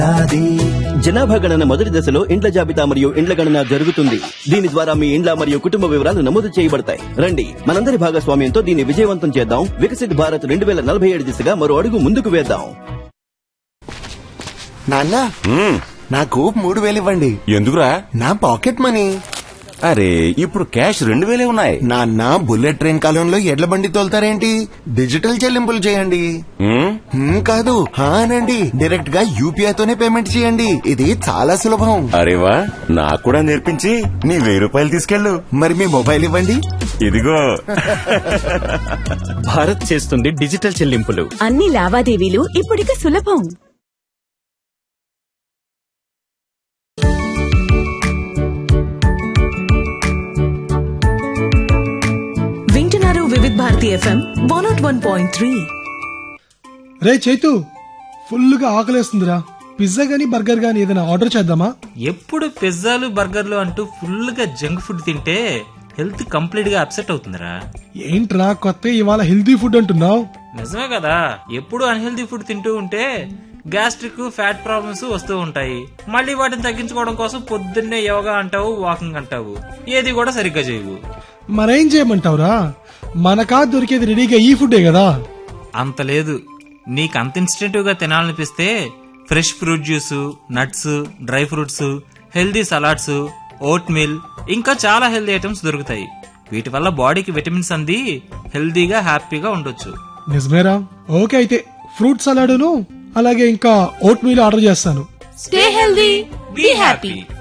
జనాభా గణన మొదటి దశలో ఇండ్ల జాబితా మరియు ఇండ్ల గణన జరుగుతుంది దీని ద్వారా మీ ఇండ్ల మరియు కుటుంబ వివరాలు నమోదు చేయబడతాయి రండి మనందరి భాగస్వామ్యంతో దీన్ని విజయవంతం చేద్దాం వికసిత్ భారత్ రెండు వేల నలభై ఏడు దిశగా మరో అడుగు ముందుకు వేద్దాం నాన్న నాకు మూడు వేలు ఇవ్వండి ఎందుకురా నా పాకెట్ మనీ అరే ఇప్పుడు క్యాష్ రెండు వేలే ఉన్నాయి నాన్న బుల్లెట్ ట్రైన్ కాలంలో ఎడ్ల బండి తోలుతారేంటి డిజిటల్ చెల్లింపులు చేయండి హ్మ్? హ్మ్, కాదు హా అనండి డైరెక్ట్ గా యూపీఐ తోనే పేమెంట్ చేయండి ఇది చాలా సులభం అరే వా నాకు కూడా నేర్పించి నీ వెయ్యి రూపాయలు తీసుకెళ్ళు మరి మీ మొబైల్ ఇవ్వండి ఇదిగో భారత్ చేస్తుంది డిజిటల్ చెల్లింపులు అన్ని లావాదేవీలు ఇప్పుడిక సులభం వింటున్నారు Vividh Bharati FM one nought one point three రే చైతు ఫుల్గా ఆకలేస్తుందిరా పిజ్జా గానీ బర్గర్ గానీ ఏదైనా ఆర్డర్ చేద్దామా ఎప్పుడు పిజ్జాలు బర్గర్లు అంటూ ఫుల్ గా జంక్ ఫుడ్ తింటే హెల్త్ కంప్లీట్ గా అప్సెట్ అవుతుందిరా ఏంట్రా కొత్త ఇవాళ హెల్తీ ఫుడ్ అంటున్నావు నిజమే కదా ఎప్పుడు అన్హెల్దీ ఫుడ్ తింటూ ఉంటే గ్యాస్ట్రిక్ ఫ్యాట్ ప్రాబ్లమ్స్ వస్తూ ఉంటాయి మళ్ళీ వాటిని తగ్గించుకోవడం కోసం పొద్దున్నే యోగా అంటావు వాకింగ్ అంటావు ఏది కూడా సరిగ్గా చేయవు మరేం చేయమంటావురా మనకా దొరికేది రెడీగా ఈ ఫుడ్డే కదా అంత లేదు నీకు అంత ఇన్స్టెంటివ్ గా తినాలనిపిస్తే fresh fruit juice nuts dry fruits healthy salads oatmeal ఇంకా చాలా హెల్దీ ఐటమ్స్ దొరుకుతాయి వీటి వల్ల బాడీకి విటమిన్స్ అంది హెల్దీగా హ్యాపీగా ఉండొచ్చు నిజమేరా ఓకే అయితే ఫ్రూట్ సలాడును అలాగే ఇంకా ఓట్ మీల్ ఆర్డర్ చేస్తాను స్టే హెల్దీ బీ హ్యాపీ